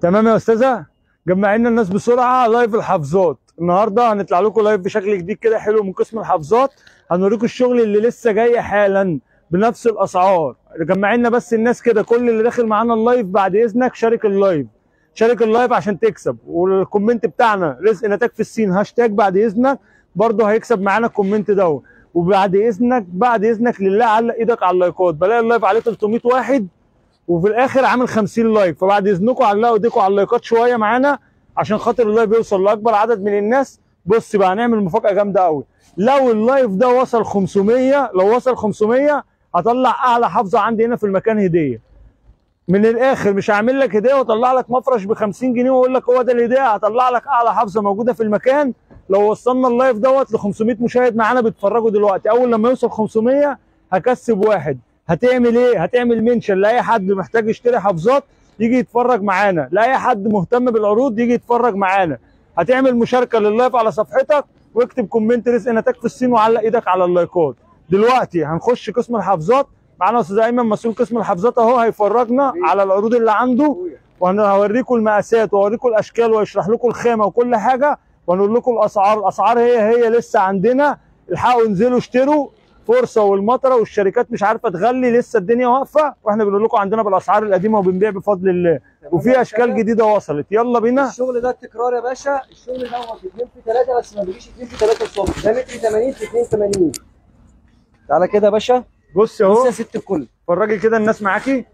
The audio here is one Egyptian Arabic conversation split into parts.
تمام يا استاذه جمع لنا الناس بسرعه لايف الحافظات النهارده هنطلع لكم لايف بشكل جديد كده حلو من قسم الحافظات هنوريكم الشغل اللي لسه جاي حالا بنفس الاسعار جمع لنا بس الناس كده كل اللي داخل معانا اللايف بعد اذنك شارك اللايف شارك اللايف عشان تكسب والكومنت بتاعنا رزق نتاج في الصين هاشتاج بعد اذنك برضه هيكسب معانا الكومنت ده وبعد اذنك بعد اذنك لله علق ايدك على اللايكات بلاقي اللايف عليه 300 واحد وفي الاخر عامل 50 لايك فبعد اذنكم علقوا ايديكم على اللايكات شويه معانا عشان خاطر اللايف يوصل لاكبر عدد من الناس بص بقى هنعمل مفاجاه جامده قوي لو اللايف ده وصل 500 لو وصل 500 هطلع اعلى حافظه عندي هنا في المكان هديه من الاخر مش هعمل لك هديه واطلع لك مفرش ب 50 جنيه واقول لك هو ده الهديه هطلع لك اعلى حافظه موجوده في المكان لو وصلنا اللايف دوت ل 500 مشاهد معانا بيتفرجوا دلوقتي اول لما يوصل 500 هكسب واحد هتعمل ايه هتعمل منشن لاي حد محتاج يشتري حافظات يجي يتفرج معانا لاي حد مهتم بالعروض يجي يتفرج معانا هتعمل مشاركه لللايف على صفحتك واكتب كومنت رزق نتاج في الصين وعلق ايدك على اللايكات دلوقتي هنخش قسم الحافظات معانا استاذ ايمن مسؤول قسم الحافظات اهو هيفرجنا على العروض اللي عنده وهوريكم المقاسات وهوريكم الاشكال ويشرح لكم الخامه وكل حاجه ونقول لكم الاسعار الاسعار هي هي لسه عندنا الحقوا انزلوا اشتروا فرصه والمطره والشركات مش عارفه تغلي لسه الدنيا واقفه واحنا بنقول لكم عندنا بالاسعار القديمه وبنبيع بفضل الله وفي اشكال جديده وصلت يلا بينا الشغل ده تكرار يا باشا الشغل ده هو في 2 في 3 بس ما بيجيش 2 في 3 الصبح ده متر 80 في 82 تعالى كده يا باشا بص بص يا اهو ست الكل فرجي كده الناس معاكي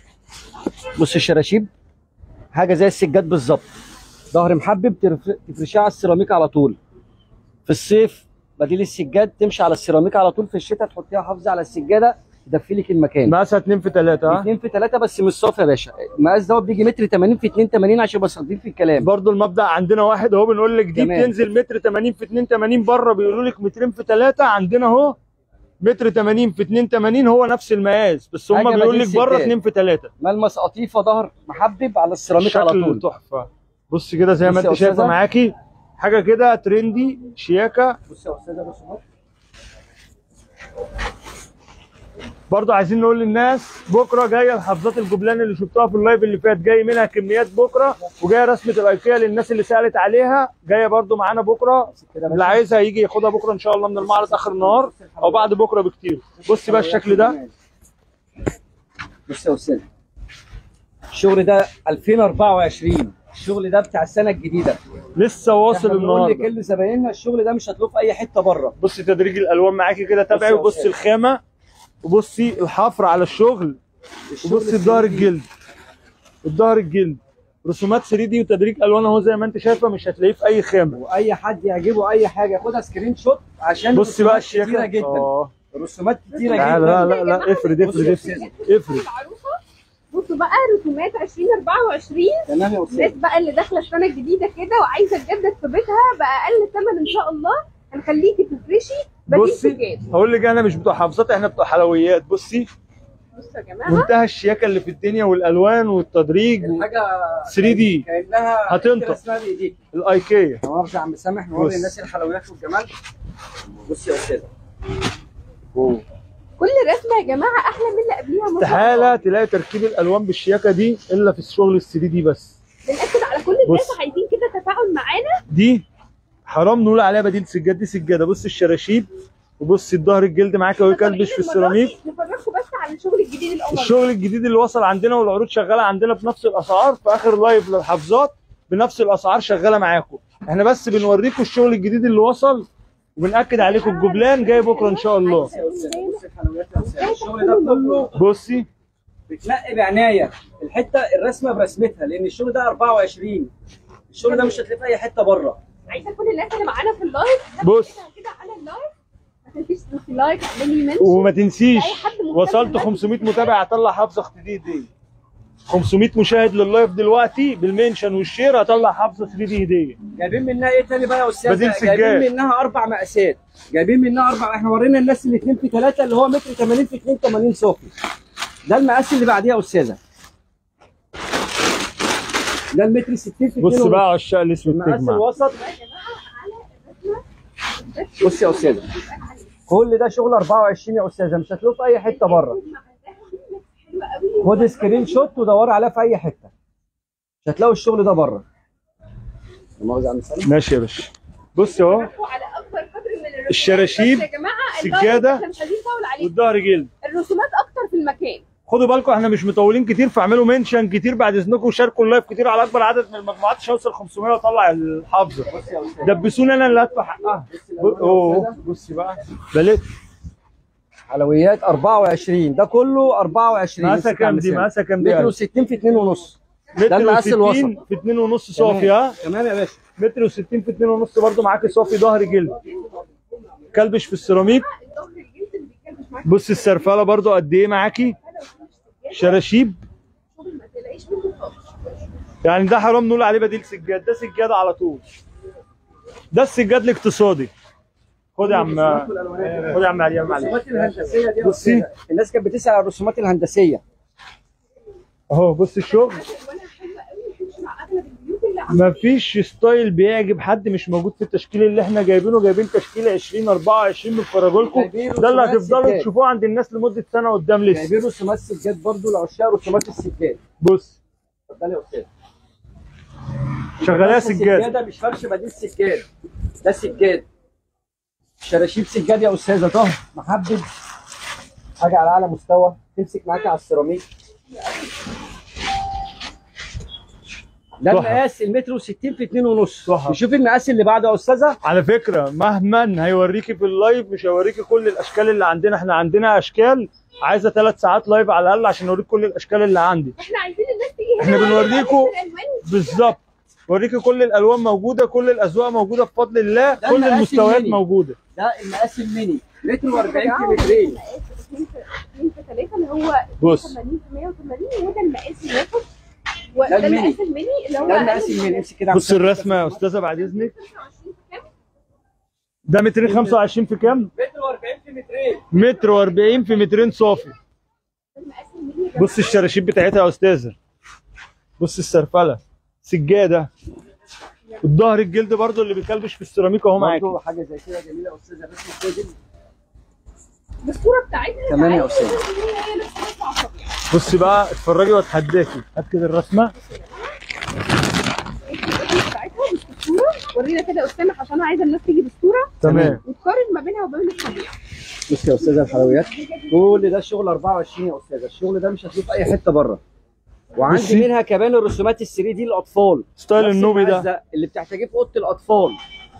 بص الشراشيب حاجه زي السجاد بالظبط ظهر محبب ترف- تفرشيه على السيراميك على طول في الصيف بديل السجاد تمشي على السيراميك على طول في الشتاء تحطيها حافظه على السجاده تدفي لك المكان مقاسها 2 في 3 ها 2 في 3 بس مش صافي يا باشا المقاس دوت بيجي متر 80 في 82 عشان بس صادقين في الكلام برضو المبدا عندنا واحد اهو بنقول لك دي تمام. بتنزل متر 80 في 82 بره بيقولوا لك مترين في 3 عندنا اهو متر 80 في 82 هو نفس المقاس بس هم حاجة بيقول بديل لك بره سجاد. 2 في 3 ملمس قطيفه ظهر محبب على السيراميك على شكل طول تحفه بص كده زي ما بص يا انت شايفه أستاذة. معاكي حاجه كده ترندي شياكه بص يا استاذه بص اهو. برضو عايزين نقول للناس بكره جايه الحافظات الجبلان اللي شفتوها في اللايف اللي فات جاي منها كميات بكره وجايه رسمه الايكيا للناس اللي سالت عليها جايه برضو معانا بكره كده اللي عايزها يجي ياخدها بكره ان شاء الله من المعرض اخر النهار او بعد بكره بكتير بص بقى الشكل ده بص يا استاذ الشغل ده 2024 الشغل ده بتاع السنه الجديده لسه واصل احنا بنقول النهارده لكل زبايننا الشغل ده مش هتلاقوه في اي حته بره بصي تدريج الالوان معاكي كده تابعي بص يا وبصي أستاذ. الخامه وبصي الحفر على الشغل الشغل وبصي الظهر السري. الجلد الظهر الجلد رسومات 3 دي وتدريج الوان اهو زي ما انت شايفه مش هتلاقيه في اي خامه واي حد يعجبه اي حاجه ياخدها سكرين شوت عشان بصي بقى الرسومات الشياكه كتيره جدا اه رسومات كتيره لا جدا لا لا لا افرد بصي يا افرد أستاذة. افرد افرد العروسه بصوا بقى رسومات 2024 تمام يا الناس استاذ بقى اللي داخله السنه الجديده كده وعايزه تجدد في بيتها باقل ثمن ان شاء الله هنخليكي تفرشي بديل بصي سجاد هقول لك انا مش بتوع حافظات احنا بتوع حلويات بصي بصوا يا جماعه منتهى الشياكه اللي في الدنيا والالوان والتدريج الحاجه 3 دي كانها هتنطق. اسمها بايديك الايكيا تمام يا عم سامح نوري بص. الناس الحلويات والجمال بص يا استاذ كل رسمه يا جماعه احلى من اللي قبليها ما شاء استحاله الله تلاقي تركيب الالوان بالشياكه دي الا في الشغل ال 3 دي بس بنأكد على كل الناس بص. عايزين كده تفاعل معانا دي حرام نقول عليها بديل سجاد دي سجاده بص الشراشيب وبص الظهر الجلد معاك اهو يكلبش في السيراميك نفرجكم بس على الشغل الجديد الاول الشغل الجديد اللي وصل عندنا والعروض شغاله عندنا بنفس الاسعار في اخر لايف للحافظات بنفس الاسعار شغاله معاكم احنا بس بنوريكم الشغل الجديد اللي وصل وبنأكد عليكم الجبلان جاي بكره ان شاء الله بص يا استاذ بص الحلويات يا استاذ الشغل ده كله بصي بتنقي بعنايه الحته الرسمه برسمتها لان الشغل ده 24 الشغل ده مش هتلاقيه في اي حته بره عايزه كل الناس اللي معانا في اللايف بص. كده على اللايف ما تنسيش تدوسي لايك اعملي منشن وما تنسيش أي حد مهتم وصلت بالناس 500 متابع هطلع حافظه اختي دي 500 مشاهد لللايف دلوقتي بالمنشن والشير هطلع حافظه 3 دي هديه جايبين منها ايه تاني بقى يا استاذ بديل سجاد. جايبين منها اربع مقاسات جايبين منها اربع احنا ورينا الناس اللي 2 في 3 اللي هو متر 80 في 82 صافي ده المقاس اللي بعديها يا استاذه ده المتر 60 في 2 بص بقى عشاق الاسود المقاس تجمع الوسط يا جماعه على الرسمه بص يا استاذه كل ده شغل 24 يا استاذه مش هتلاقوه في اي حته بره حلوه قوي خد سكرين شوت ودور عليها في اي حته مش هتلاقوا الشغل ده بره لا مؤاخذة يا عم سالم. ماشي يا باشا بص اهو على اكبر قدر من الرسومات الشراشيب، بس يا جماعه سجادة، احنا مش عايزين نطول عليكم والظهر جلد الرسومات اكتر في المكان خدوا بالكم احنا مش مطولين كتير فاعملوا منشن كتير بعد اذنكم وشاركوا اللايف كتير على اكبر عدد من المجموعات عشان اوصل 500 واطلع الحافظه بص يا أستاذ. دبسوني انا اللي هدفع حقها ب- اوه بصي بقى بلت حلويات 24 ده كله 24 مقاسها لسه عم كام دي سالم. مقاسها كام دي متر و60 في 2 ونص ده متر المقاس و60 الوسط في 2 ونص صافي ها تمام يا باشا متر و60 في 2 ونص برضه معاكي صافي ظهر جلد كلبش في السيراميك الظهر الجلد اللي بيتكلمش معاك بص السرفاله برضه قد ايه معاكي شراشيب شغل ما تلاقيش منه خالص يعني ده حرام نقول عليه بديل سجاد ده سجاد على طول ده السجاد الاقتصادي خد يا عم خد يا عم علي معلش الرسومات الهندسيه دي يا بصي. أستاذة. الناس كانت بتسال على الرسومات الهندسيه اهو بص الشغل الوانها حلوه قوي تمشي مع اغلب البيوت اللي عندنا مفيش ستايل بيعجب حد مش موجود في التشكيل اللي احنا جايبينه جايبين تشكيل 20 24 بنفرجه لكم جايبين ده اللي رسومات هتفضلوا سجاد. تشوفوه عند الناس لمده سنه قدام لسه جايبين رسومات سجاد برضو لعشاق رسومات السجاد بص اتفضل يا استاذ شغالها بس سجاد ده مش فرش بديل سجاد ده سجاد شراشيب سجاد يا استاذه طه محبب حاجه على اعلى مستوى تمسك معاك على السيراميك ده تحفة. المقاس المتر و60 في 2 ونص تحفة. نشوف المقاس اللي بعده يا استاذه على فكره مهما هيوريكي في اللايف مش هيوريكي كل الاشكال اللي عندنا احنا عندنا اشكال عايزه ثلاث ساعات لايف على الاقل عشان اوريك كل الاشكال اللي عندي احنا عايزين الناس تيجي احنا هنا بنوريكم الالوان بالظبط بوريكي كل الالوان موجوده كل الاذواق موجوده بفضل الله ده كل المقاس المستويات الميني. موجوده ده المقاس الميني متر و40 في مترين 2 في 3 اللي هو بص. 80 في 180 وده المقاس الواحد وده ده الميني. المقاس الميني اللي هو ده المقاس الميني امسك كده بص الرسمه يا استاذه بعد اذنك 25 في كام؟ ده مترين 25 في كام؟ متر و40 في مترين متر و40 في مترين صافي ده المقاس الميني يا بص الشراشيب بتاعتها يا استاذه بص السرفله سجاده الظهر الجلد برضو اللي بيكلبش في السيراميك اهو معاك برضه حاجه زي كده جميله يا استاذه بس الكودل الصوره بتاعتها كمان يا عايزة أستاذ. إن هي هي نفس الرسمة على الطبيعة. بصي بقى اتفرجي واتحداكي هات كده الرسمه الرسمة بتاعتها مش في الصوره ورينا كده يا اسامه عشان انا عايزه الناس تيجي بالصوره تمام وتقارن ما بينها وبين الطبيعه بص يا استاذه الحلويات كل ده شغل 24 يا استاذه الشغل ده مش هتلاقيه في اي حته بره وعندي بصي. منها كمان الرسومات ال 3 دي للاطفال ستايل نفس النوبي المقاس ده اللي بتحتاجيه في اوضه الاطفال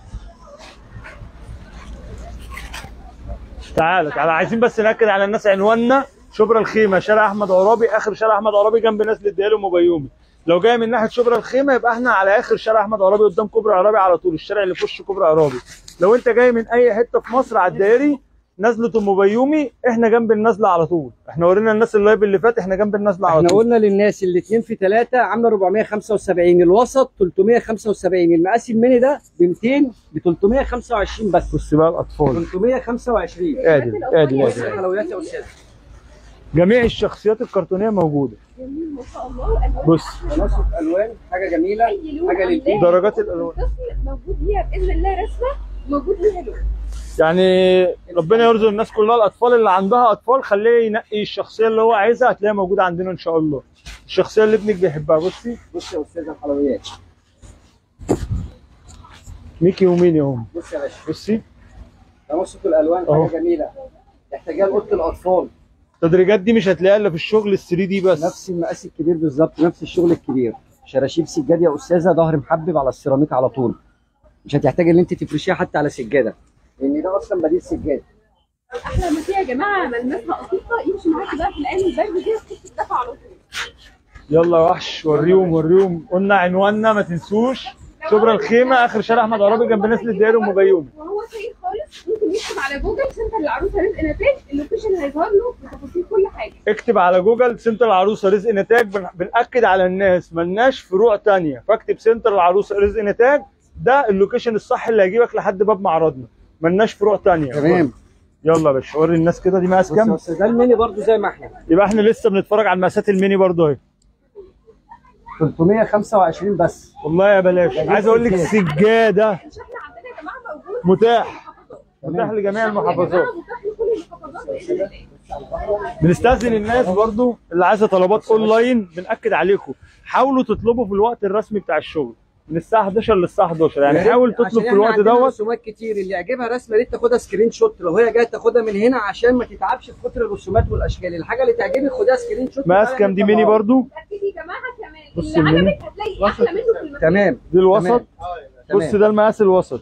تعالى تعالى عايزين بس ناكد على الناس عنواننا شبرا الخيمه شارع احمد عرابي اخر شارع احمد عرابي جنب نزله الديالي وبيومي لو جاي من ناحيه شبرا الخيمه يبقى احنا على اخر شارع احمد عرابي قدام كوبري عرابي على طول الشارع اللي في وش كوبري عرابي لو انت جاي من اي حته في مصر على الدائري نزله ام بيومي احنا جنب النزله على طول احنا ورينا الناس اللايف اللي فات احنا جنب النزله على احنا طول قلنا للناس اللي 2 في 3 عامله 475 الوسط 375 المقاس الميني ده ب 200 ب 325 بس بص بقى الاطفال 325 ادي ادي بص ادي الحلويات يا استاذ جميع الشخصيات الكرتونيه موجوده جميل ما شاء الله والالوان بص تناسق الوان حاجه جميله اي لون حاجه عندنا للبيت درجات الالوان الطفل موجود ليها باذن الله رسمه موجود ليها لون يعني ربنا يرزق الناس كلها الاطفال اللي عندها اطفال خليه ينقي الشخصيه اللي هو عايزها هتلاقيها موجوده عندنا ان شاء الله الشخصيه اللي ابنك بيحبها بصي بص يا استاذ الحلويات ميكي وميني اهم بص يا باشا بصي تناسق الالوان أهو. حاجه جميله يحتاجها لاوضه الاطفال التدريجات دي مش هتلاقيها الا في الشغل ال 3 دي بس نفس المقاس الكبير بالظبط نفس الشغل الكبير شراشيب سجاد يا استاذه ظهر محبب على السيراميك على طول مش هتحتاج ان انت تفرشيها حتى على سجاده لان ده اصلا بديل سجاد احلى ما فيها يا جماعه ملمسها قطيفه يمشي معاكي بقى في الايام البرد كده تحسي بدفع على طول يلا يا وحش وريهم وريهم قلنا عنواننا ما تنسوش شبرا الخيمه اخر شارع احمد عرابي جنب نسل الدائري ام بيومي وهو سهل خالص ممكن يكتب على جوجل سنتر العروسه رزق نتاج اللوكيشن هيظهر له بتفاصيل كل حاجه اكتب على جوجل سنتر العروسه رزق نتاج بن- بنأكد على الناس ملناش فروع تانية فاكتب سنتر العروسه رزق نتاج ده اللوكيشن الصح اللي هيجيبك لحد باب معرضنا ملناش فروع تانية تمام يلا يا باشا وري الناس كده دي مقاس بص يا كام استاذ ده الميني برضو زي ما احنا يبقى احنا لسه بنتفرج على المقاسات الميني برضه اهي 325 بس والله يا بلاش عايز اقول لك سجاده الشحن عندنا يا جماعه موجود متاح في متاح لجميع يا المحافظات جماعه متاح لكل المحافظات باذن الله بنستاذن الناس برضو اللي عايزه طلبات اونلاين بنأكد عليكم حاولوا تطلبوا في الوقت الرسمي بتاع الشغل من الساعه 11 للساعه 11 يعني حاول عشان تطلب في إحنا الوقت عندنا دوت رسومات كتير اللي يعجبها رسمه يا ريت تاخدها سكرين شوت لو هي جايه تاخدها من هنا عشان ما تتعبش في كتر الرسومات والاشكال الحاجه اللي تعجبك خدها سكرين شوت مقاس وتعالى كام دي نطبعها. ميني برضو اكيد يا جماعه كمان بص اللي المنيو. عجبك هتلاقي احلى منه في المكان تمام دي الوسط تمام. بص ده المقاس الوسط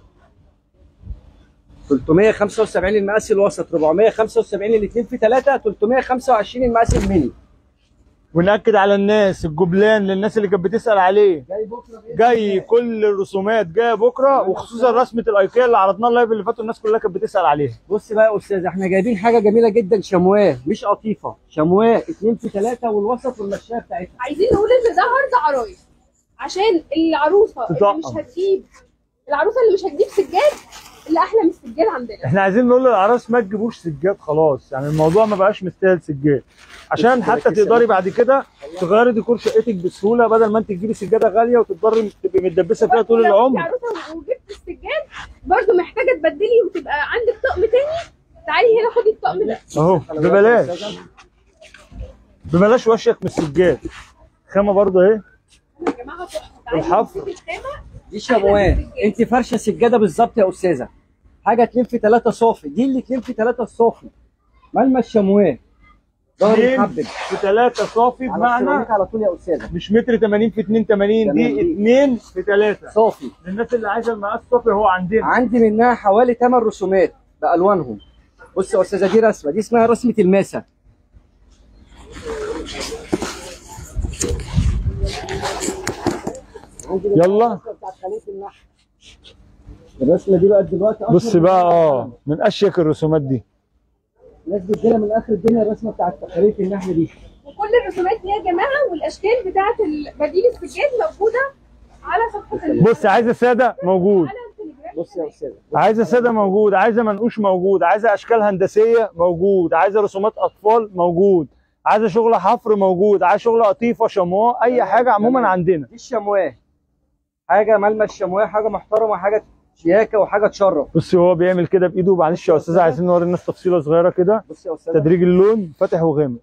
375 المقاس الوسط 475 الاثنين في 3 325 المقاس الميني ونأكد على الناس الجبلان للناس اللي كانت بتسأل عليه جاي بكره بإذن جاي الله. كل الرسومات جايه بكره وخصوصا رسمه الايكيا اللي عرضناها اللايف اللي فاتوا الناس كلها كانت بتسال عليها بص بقى يا استاذ احنا جايبين حاجه جميله جدا شمواه مش قطيفه شمواه 2 في 3 والوسط والمشايه بتاعتها عايزين نقول ان ده عرض عرايس عشان العروسه اللي تطقم. مش هتجيب العروسه اللي مش هتجيب سجاد اللي احلى من السجاد عندنا احنا عايزين نقول للعراس ما تجيبوش سجاد خلاص يعني الموضوع ما بقاش مستاهل سجاد عشان بص حتى كده كده. تقدري بعد كده تغيري ديكور شقتك بسهوله بدل ما انت تجيبي سجاده غاليه وتضطري تبقي متدبسه فيها طول لو انت العمر عروسه وجبت السجاد برضو محتاجه تبدلي وتبقى عندك طقم تاني تعالي هنا خدي الطقم ده اهو ببلاش ببلاش وشك من السجاد خامه برضه اهي يا جماعه تحفه تعالي الحفر. نمسك الخامه دي شمواه انت فرشه سجاده بالظبط يا استاذه حاجه 2 في 3 صافي دي اللي 2 في 3 الصافي ملمس شمواه ظهر اتنين محبب في ثلاثه صافي على بمعنى السيراميك على طول يا استاذه مش متر 80 في 2 80 تمام. دي 2 في 3 صافي للناس اللي عايزه المقاس صافي هو عندنا عندي منها حوالي 8 رسومات بالوانهم بص يا استاذه دي رسمه دي اسمها رسمه الماسه عندي منها يلا. الرسمة بتاعت خلية النحل. الرسمه دي بقى دلوقتي أشهر بص من بقى العالم. اه من اشيك الرسومات دي الناس بتجيلها من اخر الدنيا الرسمه بتاعت خلية النحل دي وكل الرسومات دي يا جماعه والاشكال بتاعه بديل السجاد موجوده على صفحه ال- بص عايزه ساده موجود على التليجرام بص يا استاذه عايزه ساده موجود عايزه منقوش موجود عايزه اشكال هندسيه موجود عايزه رسومات اطفال موجود عايزه شغل حفر موجود عايزه شغل قطيفه شمواه اي حاجه عموما تمام. عندنا دي الشمواه حاجه ملمس شمواه حاجه محترمه حاجه شياكه وحاجه تشرف بص هو بيعمل كده بايده معلش يا استاذه عايزين نوري الناس تفصيله صغيره كده بص يا استاذه تدريج اللون فاتح وغامق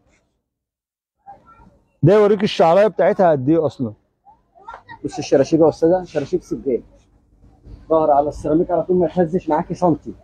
ده يوريك الشعرايه بتاعتها قد ايه اصلا بص الشراشيب يا استاذه شراشيب سجاد ظهر على السيراميك على طول ما يهزش معاكي سنتي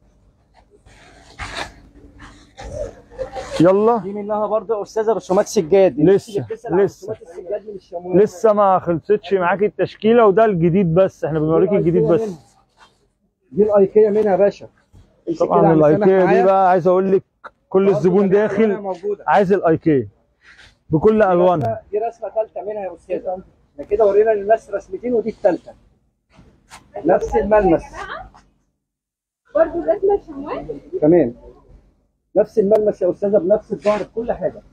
يلا دي منها برضه يا استاذه رسومات سجاد الناس لسه- اللي بتسأل على لسه. رسومات السجاد من الشموع لسه ما خلصتش معاكي التشكيله وده الجديد بس احنا بنوريك الجديد بس دي الايكيا منها يا باشا امسك كده طبعا على سامح الايكيا دي معايا. بقى عايز اقول لك كل برضه الزبون كمان داخل ألوانها موجوده عايز الايكيا بكل الوانها دي رسمه ثالثه منها يا استاذه احنا كده ورينا للناس رسمتين ودي الثالثه نفس الملمس برضه الرسمه الشمواه كمان نفس الملمس يا استاذه بنفس الظهر بكل حاجه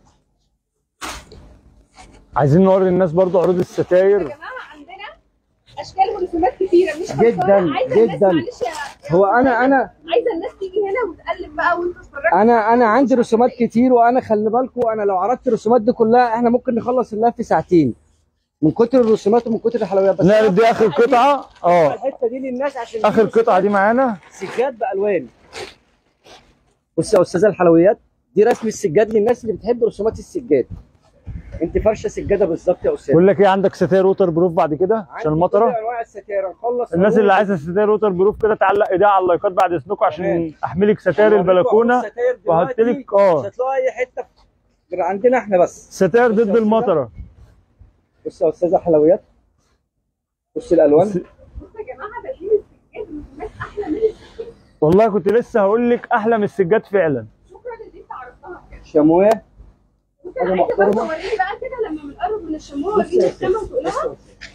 عايزين نوري الناس برضو عروض يا الستاير جماعه عندنا اشكال ورسومات كتيره مش جداً، خلصانة. عايزه الناس جداً. معلش يا- هو انا انا عايزه الناس تيجي هنا وتقلب بقى وانتوا تتفرجوا انا انا عندي رسومات كتير وانا خلي بالكم انا لو عرضت الرسومات دي كلها احنا ممكن نخلص اللف في ساعتين من كتر الرسومات ومن كتر الحلويات بس نعرض دي اخر قطعه اه الحته دي للناس عشان اخر قطعه دي معانا سجاد بالوان بص يا استاذه الحلويات دي رسم السجاد للناس اللي بتحب رسومات السجاد انت فرشه سجاده بالظبط يا استاذ بقول لك ايه عندك ستاير ووتر بروف بعد كده عشان عندي كل المطره انواع الستاير نخلص الناس هنقول اللي عايزه ستاير ووتر بروف كده تعلق ايديها على اللايكات بعد اذنكم عشان تمام. احملك ستاير هوريكم البلكونه الستاير وهحط دلوقتي لك اه مش هتلاقوا اي حته غير عندنا احنا بس ستاير بص يا ضد أستاذة. المطره بص يا استاذه حلويات بص الالوان بس- بصوا يا جماعه بديل السجاد رسومات احلى من السجاد والله كنت لسه هقول لك احلى من السجاد فعلا شكرا ان انت عرفتها بجد شمواه بصي حاجة انا عايزه برضه محترمة. اوريني بقى كده لما بنقرب من الشموع بص واجيب يا الخامه أستاذة. وتقولها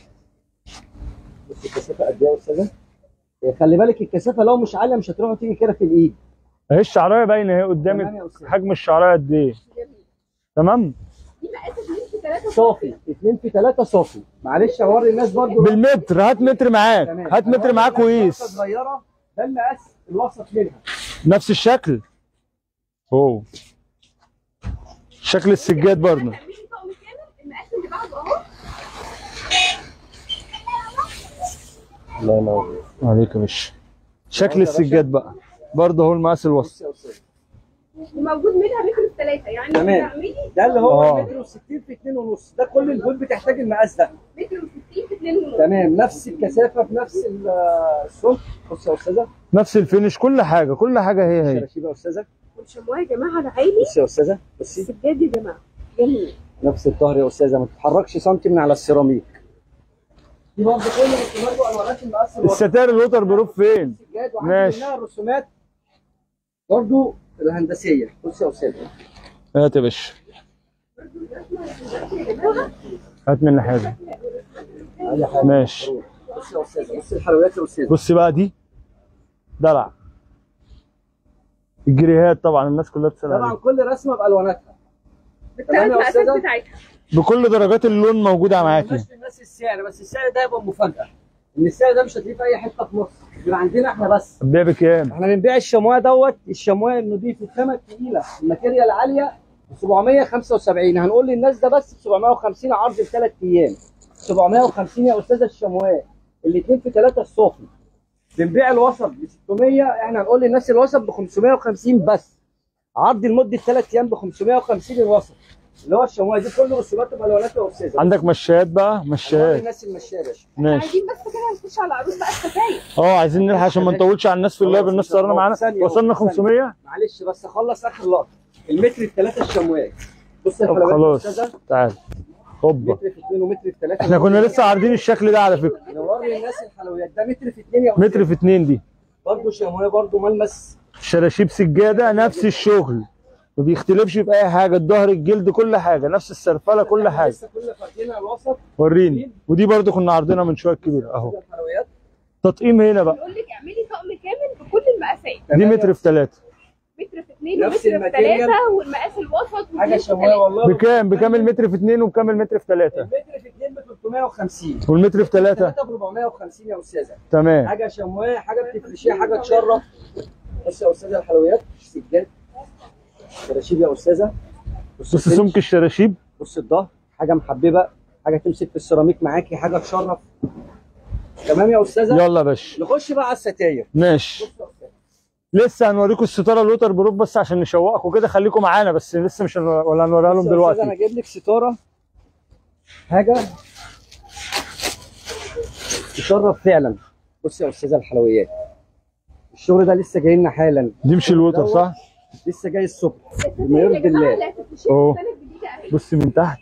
بص الكثافه قد ايه يا استاذه إيه، خلي بالك الكثافه لو مش عاليه مش هتروح تيجي كده في الايد اهي الشعرايه باينه اهي تمام قدامك يا أستاذ. حجم الشعرايه قد ايه جميل تمام دي مقاس 2 في 3 صافي 2 في 3 صافي معلش اوري الناس برضو بالمتر هات متر معاك تمام. هات متر هوري معاك الناس وقيس واحدة صغيره ده المقاس الوسط منها نفس الشكل اوه شكل السجاد برضه تعملي طقم كامل المقاس اللي بعده اهو الله ينور عليك يا باشا شكل السجاد بقى برضه هو المقاس الوسط بص يا استاذ وموجود منها متر الثلاثه يعني تمام. تعملي ده اللي هو آه. متر و60 في 2 ونص ده كل البيوت بتحتاج المقاس ده متر و60 في 2 ونص تمام نفس الكثافه في نفس ال- السمك بص يا استاذه نفس الفينش كل حاجه كل حاجه هي هي شراشيب يا استاذه والشموع يا جماعه ده عالي بصي يا استاذه بصي السجاد يا جماعه جميل نفس الظهر يا استاذه ما تتحركش سنتي من على السيراميك دي برضه كل رسومات والوانات المقاس الوسط الستائر الوتر بروف فين السجاد وعندي ماشي. منها الرسومات برضه الهندسيه بص يا استاذه هات يا باشا هات مني حاجه ادي حاجه ماشي بص يا استاذه بص الحلويات يا استاذه بص بقى دي دلع الجريهات طبعا الناس كلها بتسال طبعا عليها كل رسمه بالواناتها بالثلاث يا مقاسات أستاذة؟ بتاعتها بكل درجات اللون موجوده معاكي مش الناس السعر بس السعر ده يبقى مفاجاه ان السعر ده مش هتلاقيه في اي حته في مصر يبقى عندنا احنا بس هتبيع بكام احنا بنبيع الشمواه دوت الشمواه النضيف الخامه الثقيله الماتيريال العاليه ب 775 هنقول للناس ده بس ب 750 عرض بثلاث ايام 750 يا استاذه الشمواه الاثنين في ثلاثه الصافي بنبيع الوسط ب 600 احنا هنقول للناس الوسط ب 550 بس عرض لمده ثلاث ايام ب 550 الوسط اللي هو الشمواه دي كل رسوماته بالوانات يا استاذه عندك مشايات بقى هنقول مشايات للناس المشايه يا باشا ماشي عايزين بس كده نخش على عروس بقى الستاير اه عايزين نلحق عشان ما نطولش على الناس في اللايف الناس صارنا معانا ثانية وصلنا ثانية. 500 معلش بس اخلص اخر لقطه المتر الثلاثه الشموات بص يا طب حلويات خلاص يا أستاذة. تعال هوبا متر في اثنين ومتر في ثلاثه احنا كنا لسه عارضين الشكل ده على فكره نوري الناس الحلويات ده متر في اثنين يا متر في اتنين دي برضه شمويه برضه ملمس شراشيب سجاده نفس الشغل ما بيختلفش في اي حاجه الظهر الجلد كل حاجه نفس السرفله كل حاجه لسه كل فاتحينها الوسط وريني ودي برضو كنا عارضينها من شويه كبير اهو الحلويات تطقيم هنا بقى بنقول لك اعملي طقم كامل بكل المقاسات دي متر في ثلاثة متر في اثنين نفس ومتر في الماتيريال. ثلاثه والمقاس الوسط حاجه واتنين في شمويه ثلاثة. والله بكام بكام المتر في اثنين وبكام المتر في ثلاثة المتر في اثنين ب 350 والمتر في ثلاثة ثلاثه ب 450 يا استاذه تمام حاجه شمويه حاجه بتفرشيها حاجه تشرف بص يا استاذه الحلويات سجاد شراشيب يا استاذه بص الفينش. سمك الشراشيب بص الظهر حاجه محببه حاجه تمسك في السيراميك معاكي حاجه تشرف تمام يا استاذه يلا يا باشا نخش بقى على الستاير ماشي بص يا أستاذة. لسه هنوريكم الستاره اللوتر بروف بس عشان نشوقكم كده خليكم معانا بس لسه مش هنو- ولا هنوريها لهم بص يا أستاذة، انا دلوقتي جايب لك ستاره حاجه تشرف فعلا بص يا استاذه الحلويات الشغل ده لسه جاي لنا حالا دي مش الوتر صح لسه جاي الصبح الستاير بما يا يرضي جماعه الله اللي هتفرشيها أهو. السنه الجديده اهي بص من تحت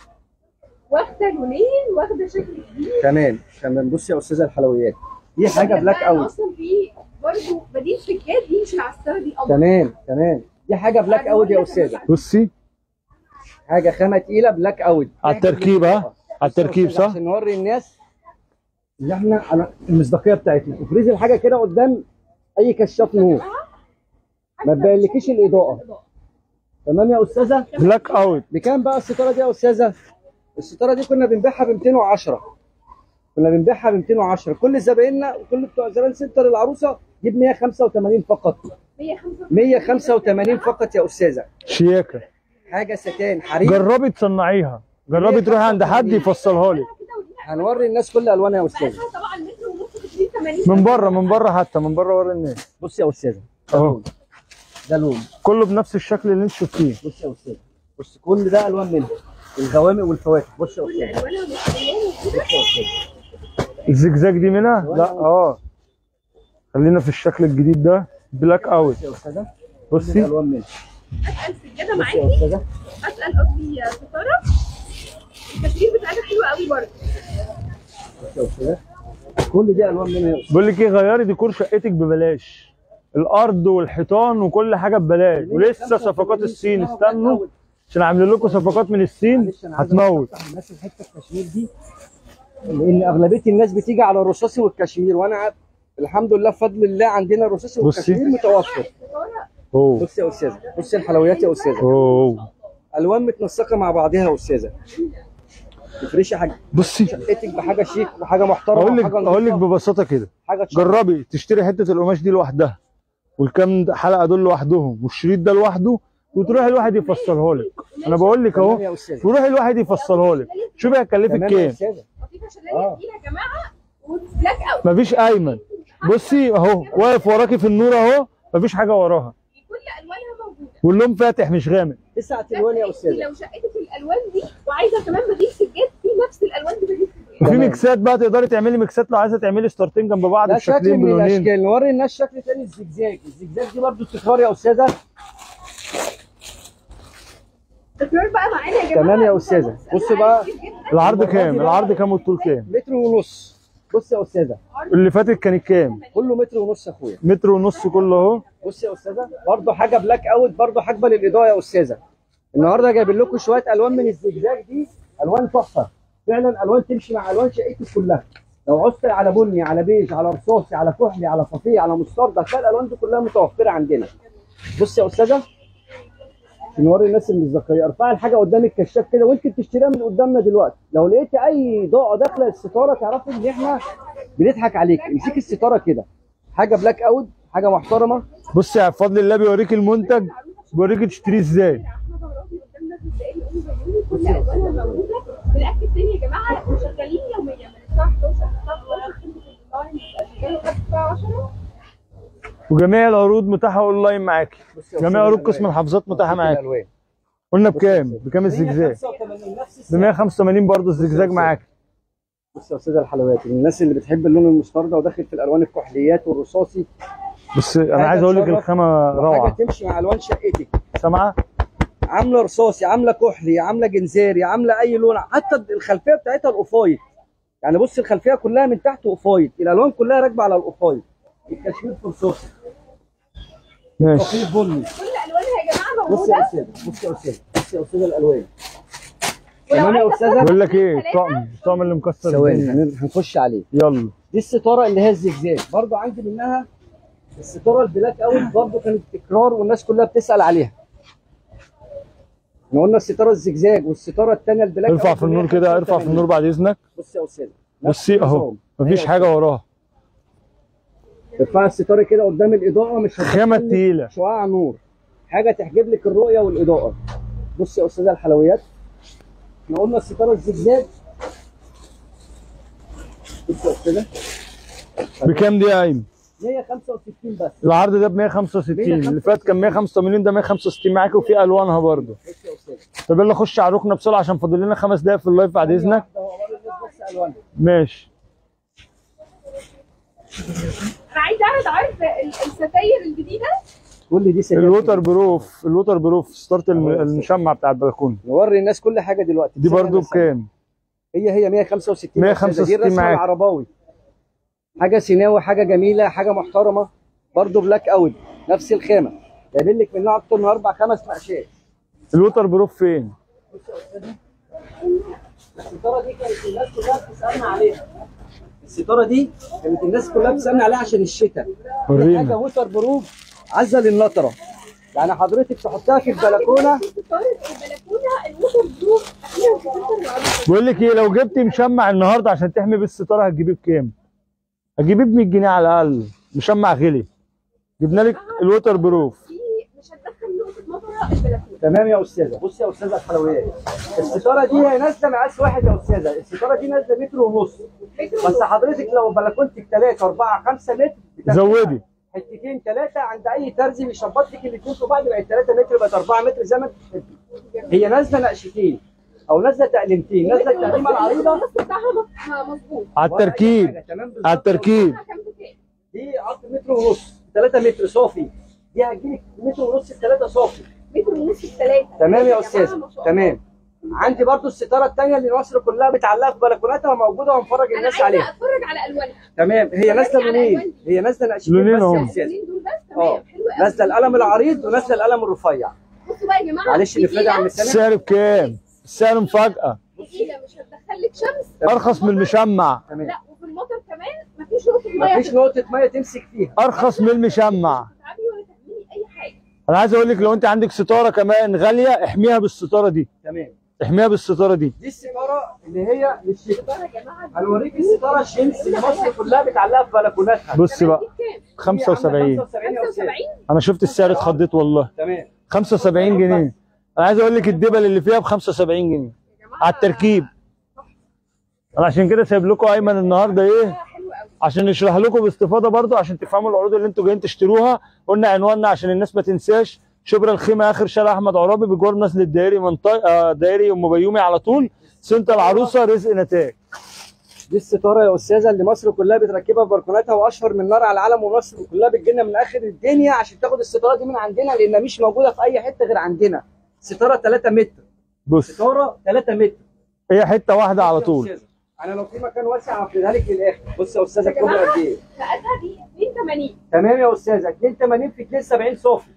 واخده لونين واخده شكل جديد تمام تمام بص يا استاذه الحلويات دي حاجه بلاك بقى اوت اصلا في برضه بديل سجاد دي مش العساره دي ابيض تمام تمام دي حاجه بلاك اوت يا استاذه بصي حاجه خامه تقيله بلاك اوت على التركيب ها على التركيب صح عشان نوري الناس ان احنا على المصداقيه بتاعتنا افرزي الحاجه كده قدام اي كشاف نور ما تبينلكيش الاضاءه تمام يا استاذه بلاك اوت بكام بقى الستاره دي يا استاذه الستاره دي كنا بنبيعها ب 210 كنا بنبيعها ب 210 كل زبايننا وكل بتوع زبائن سنتر العروسه جيب 185 فقط 185 185 فقط يا استاذه شياكه حاجه ستان حرير جربي تصنعيها جربي تروحي عند حد يفصلها لك هنوري الناس كل الوانها يا استاذه مقاسها طبعا متر ونص في 80 من بره من بره حتى من بره ورا الناس بص يا استاذه اهو ده لون كله بنفس الشكل اللي انت شفتيه بص يا استاذ بص كل ده الوان منه الغوامق والفواكه بص يا كل استاذ الوانها مستريان بص يا استاذ الزجزاج دي منها لا اه خلينا في الشكل الجديد ده بلاك اوت بص يا استاذه كل بصي الالوان منه اتقل سجاده بص يا معاكي استاذه اتقل قصدي ستاره التشكيل بتاعتها حلو قوي برضه بص يا استاذه كل دي الوان منه يا استاذ بقول لك ايه غيري ديكور شقتك ببلاش الارض والحيطان وكل حاجه ببلاش ولسه صفقات الصين استنوا عشان عاملين لكم صفقات من الصين معلش أنا عايز هتموت أفتح الناس الحته الكشمير دي لان اغلبيه الناس بتيجي على الرصاصي والكشمير وانا عارف الحمد لله بفضل الله عندنا الرصاصي بصي. والكشمير متوفر ستاره اوه بص يا استاذه بص الحلويات يا استاذه اوه الوان متنسقه مع بعضها يا استاذه تفرشي حاجه بصي شقتك بحاجه شيك وحاجه محترمه اقول لك وحاجة اقول لك نظيفة، ببساطه كده حاجه تشرف. جربي تشتري حته القماش دي لوحدها والكام حلقه دول لوحدهم والشريط ده لوحده وتروحي الواحد يفصلها لك انا بقول لك تمام اهو يا استاذ تروحي الواحد يفصلها لك شوفي هتكلفك تمام يا كام استاذه لطيفه عشان آه. تقيله يا جماعه وبلاك اوت مفيش ايمن بصي اهو واقف وراكي في النور اهو مفيش حاجه وراها كل الوانها موجوده واللون فاتح مش غامق تسعة الوان يا انت استاذه لو شقتك الالوان دي وعايزه كمان بجيب سجاد في نفس الالوان دي بجيب سجاد وفي تمام. ميكسات بقى تقدري تعملي ميكسات لو عايزه تعملي ستارتين جنب بعض ده شكل بشكلين من بلونين الاشكال نوري الناس شكل تاني الزجزاج الزجزاج دي برضو تكرار يا استاذه التكرار بقى معانا يا جماعه تمام يا أستاذة. بص بقى. العرض كام العرض كام والطول كام متر ونص بص يا استاذه اللي فاتت كانت كام كله متر ونص يا اخويا متر ونص كله اهو بص يا استاذه برضه حاجه بلاك اوت برضه حاجبه للاضاءه يا استاذه النهارده جايبين لكم شويه الوان من الزجزاج دي الوان تحفه فعلا الوان تمشي مع الوان شقتك كلها لو عوزت على بني على بيج على رصاصي على كحلي على صفيه على مسترد هتلاقي الالوان دي كلها متوفره عندنا بص يا استاذه نوري الناس اللي متذكريه ارفعي الحاجه قدام الكشاف كده وانت بتشتريها من قدامنا دلوقتي لو لقيتي اي ضوءه داخله الستاره تعرفي ان احنا بنضحك عليك امسكي الستاره كده حاجه بلاك اوت حاجه محترمه بص يا بفضل الله بيوريك المنتج بيوريك تشتريه ازاي احمد عرابي قدامنا في الدقايق ام بيوني كل الوانها موجوده بالاكل التاني يا جماعه احنا شغالين يوميا من الساعه 11 للساعه 12 اونلاين شغالين لغايه الساعه 10 وجميع العروض متاحه اونلاين معاكي بص يا جميع أستاذ عروض الألوان. قسم الحافظات متاحه بص معاكي الألوان. قلنا بص يا بكام أستاذ. بكام الزجزاج 185 نفس ب السعر. 185 برضه الزجزاج معاكي بص يا استاذ الحلويات الناس اللي بتحب اللون المستردة وداخل في الالوان الكحليات والرصاصي بس انا حاجة عايز اقول لك تشرف الخامه حاجه روعه تمشي مع الوان شقتك سامعه عامله رصاصي عامله كحلي عامله جنزيري عامله اي لون حتى الخلفيه بتاعتها الاوفايت يعني بص الخلفيه كلها من تحت اوفايت الالوان كلها راكبه على الاوفايت الكشمير في رصاصي ماشي خفيف بني كل الوانها يا جماعه بص يا موجوده استاذ بص يا استاذ بص يا استاذ الالوان ولو تمام يا عايزة استاذه بقول لك ايه ثلاثة. الطقم الطقم اللي مكسر ثواني الدنيا هن- هنخش عليه يلا دي الستاره اللي هي الزجزاج برضو عندي منها الستاره البلاك اوت برضو كانت تكرار والناس كلها بتسال عليها احنا قلنا الستاره الزجزاج والستاره الثانيه البلاك ارفع أوت في اللي هي النور كده ارفع في 85. النور بعد اذنك بص يا استاذ نفس بصي اهو النظام. مفيش أيوة. حاجه وراها ارفع الستاره كده قدام الاضاءه مش خامة هتدخل تقيلة. شعاع نور حاجه تحجب لك الرؤيه والاضاءه بص يا استاذه الحلويات احنا قلنا الستاره الزجزاج بص يا استاذه بكام دي يا ايمن 165 بس العرض ده ب 165 اللي فات كان 185 ده 165 معاكي وفي الوانها برضه بص يا استاذ طب يلا خش على الركنه بسرعه عشان فاضل لنا خمس دقايق في اللايف بعد اذنك واحدة وأوري الناس بس ألوانها. ماشي انا عايزه اعرض عرض ال- الستاير الجديده كل دي سجاير الوتر بروف الوتر بروف ستارت الم- المشمع بتاع البلكونه نوري الناس كل حاجه دلوقتي دي ثانية برضه بس ثانية. بكام هي هي 165 يا 165 أستاذة. دي الرسمه معاك. العرباوي حاجه سيناوي حاجه جميله حاجه محترمه برضه بلاك اوت نفس الخامه جايبين لك منها اكتر من اربع خمس مقشات الوتر بروف فين بص يا استاذه الستاره دي كانت الناس كلها بتسالنا عليها الستاره دي كانت الناس كلها بتسالنا عليها عشان الشتاء دي ورينا. حاجه ووتر بروف عزه للنطره يعني حضرتك تحطها في البلكونه ستاره البلكونه الوتر بروف اخيرا في الوتر العريض. بقول لك ايه لو جبتي مشمع النهارده عشان تحمي بالستاره هتجيبيه بكام؟ هتجيبيه ب 100 جنيه على الاقل مشمع غلي جبنا لك الوتر بروف دي مش هتدخل نقطه مطره البلكونه تمام يا استاذه بصي يا استاذه الحلويات الستاره دي هي نازله مقاس واحد يا استاذه الستاره دي نازله متر ونص بس حضرتك لو بلكونتك 3 4 5 متر بتاخدي زودي حتتين ثلاثه عند اي ترزي بيشبط لك الاثنين في بعض بقت 3 متر بقت 4 متر زي ما انت بتحبي. هي نازله نقشتين او نازله تقليمتين نازله التقليمه العريضه النص بتاعها مظ- مظبوط على ولا أي التركيب حاجة، تمام بالظبط. على التركيب كام بكام؟ دي عرض متر ونص 3 متر صافي دي هتجيلك متر ونص 3 صافي متر ونص الثلاثه تمام يا استاذ تمام عندي برضو الستاره الثانيه اللي مصر كلها بتعلقها في بلكوناتها موجوده ومفرج انا الناس عايزه عليها اتفرج على الوانها تمام هي نازله على لونين ألوان. هي نازله نقشتين لونين بس يا هم. استاذ اللونين دول بس اه تمام حلو قوي نازله القلم العريض ونازله القلم الرفيع بصوا بقى يا جماعه معلش نفرد عن السنه السعر بكام؟ السعر مفاجأة تقيله مش هتدخل لك شمس أرخص من المشمع تمام لا وفي المطر كمان مفيش نقطه ميه مفيش نقطه ميه تمسك فيها أرخص من المشمع تتعبي ولا تعملي اي حاجه أنا عايز أقول لك لو أنت عندك ستارة كمان غالية احميها بالستارة دي تمام احميها بالستارة دي دي الستاره اللي هي للشتاء بقى يا جماعه هنوريك الستاره الشمس اللي مصر كلها بتعلقها في بلكوناتها بصي بقى دي بكام؟ 75 75 يا أستاذ. 75 أنا شفت السعر اتخضيت والله تمام 75 جنيه أنا عايز أقول لك الدبل اللي فيها ب 75 جنيه يا جماعه على التركيب أنا عشان كده سايب لكم أيمن النهاردة إيه حلو قوي عشان نشرح لكم باستفاضه برضو عشان تفهموا العروض اللي انتوا جايين تشتروها قلنا عنواننا عشان الناس ما تنساش شبرا الخيمه اخر شارع احمد عرابي بجوار نسل الدائري منطقه آه، دائري ام بيومي على طول سنتر العروسه رزق نتاج دي الستاره يا استاذه اللي مصر كلها بتركبها في بلكوناتها واشهر من نار على العالم ومصر كلها بتجيلنا من اخر الدنيا عشان تاخد الستاره دي من عندنا لانها مش موجوده في اي حته غير عندنا ستاره 3 متر بص ستاره 3 متر هي حته واحده على يا طول أستاذة، انا لو في مكان واسع هفردها لك للاخر بص يا استاذه الكبرى قد ايه فقدها دي 82 تمام يا استاذه 82 في 72 صافي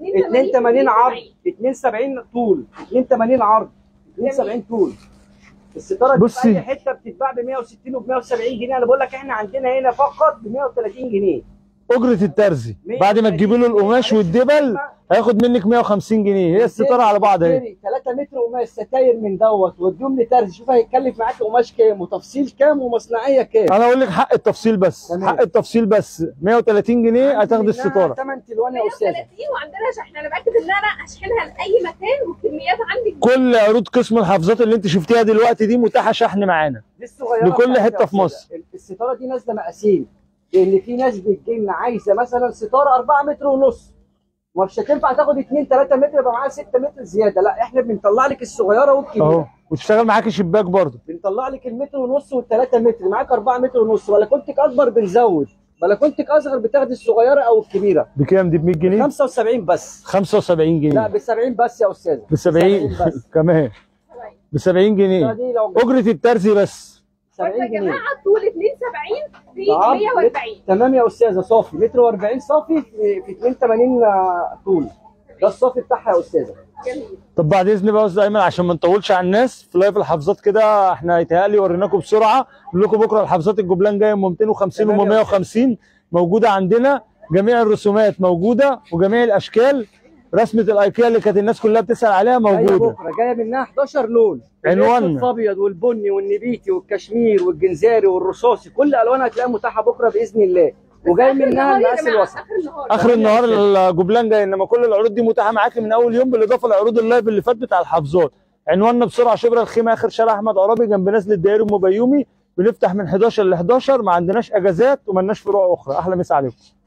82 عرض 72 طول 82 عرض 72 طول الستاره دي بصي. في اي حته بتتباع ب 160 وب 170 جنيه انا بقول لك احنا عندنا هنا فقط ب 130 جنيه اجره الترزي بعد ما تجيبي له القماش والدبل هياخد منك 150 جنيه هي الستاره على بعض اهي 3 متر قماش ستاير من دوت واديهم لترزي شوف هيتكلف معاك قماش كام وتفصيل كام ومصنعيه كام انا اقول لك حق التفصيل بس تمام. حق التفصيل بس 130 جنيه هتاخدي الستاره 8 تلوان يا استاذه 130 وعندنا شحن انا باكد ان انا اشحنها لاي مكان والكميات عندي كل عروض قسم الحافظات اللي انت شفتيها دلوقتي دي متاحه شحن معانا دي الصغيره لكل بتاعتي حتة يا في مصر. أستاذة. الستاره دي نازله مقاسين لان في ناس بتجي لنا عايزه مثلا ستاره 4 متر ونص ومش هتنفع تاخد 2 3 متر يبقى معاها 6 متر زياده لا احنا بنطلع لك الصغيره اهو والكبيره وتشتغل معاكي شباك برضه بنطلع لك المتر ونص والثلاثة متر معاك 4 متر ونص بلكونتك اكبر بنزود بلكونتك اصغر بتاخدي الصغيره او الكبيره بكام دي ب 100 جنيه 75 بس 75 لا جنيه ب 70 بس يا استاذه ب 70 بس كمان ب 70 جنيه دي لو اجره الترزي بس 70 يا جنيه جماعه طول 72 في طب، 140 تمام يا استاذه صافي متر و40 صافي في في 82 طول ده الصافي بتاعها يا استاذه جميل طب بعد اذن بقى يا استاذ ايمن عشان ما نطولش على الناس في لايف الحافظات كده احنا هيتهيألي وريناكم بسرعه نقول لكم بكره الحافظات الجبلان جايه ام 250 تمام وام يا 150 موجوده عندنا جميع الرسومات موجوده وجميع الاشكال رسمه الايكيا اللي كانت الناس كلها بتسال عليها جايه موجوده بكره جايه منها 11 لون عنواننا. الأسود الابيض والبني والنبيتي والكشمير والجنزاري والرصاصي كل الوانها هتلاقيها متاحه بكره باذن الله وجاي آخر منها النهار يا المقاس جماعة، الوسط اخر النهار اخر النهار الجبلان جاي انما كل العروض دي متاحه معاكي من اول يوم بالاضافه لعروض اللايف اللي فات بتاع الحافظات عنواننا بسرعه شبرا الخيمه اخر شارع احمد عرابي جنب نزل الدائري ام بيومي بنفتح من 11 ل 11 ما عندناش اجازات وما لناش فروع اخرى احلى مسا عليكم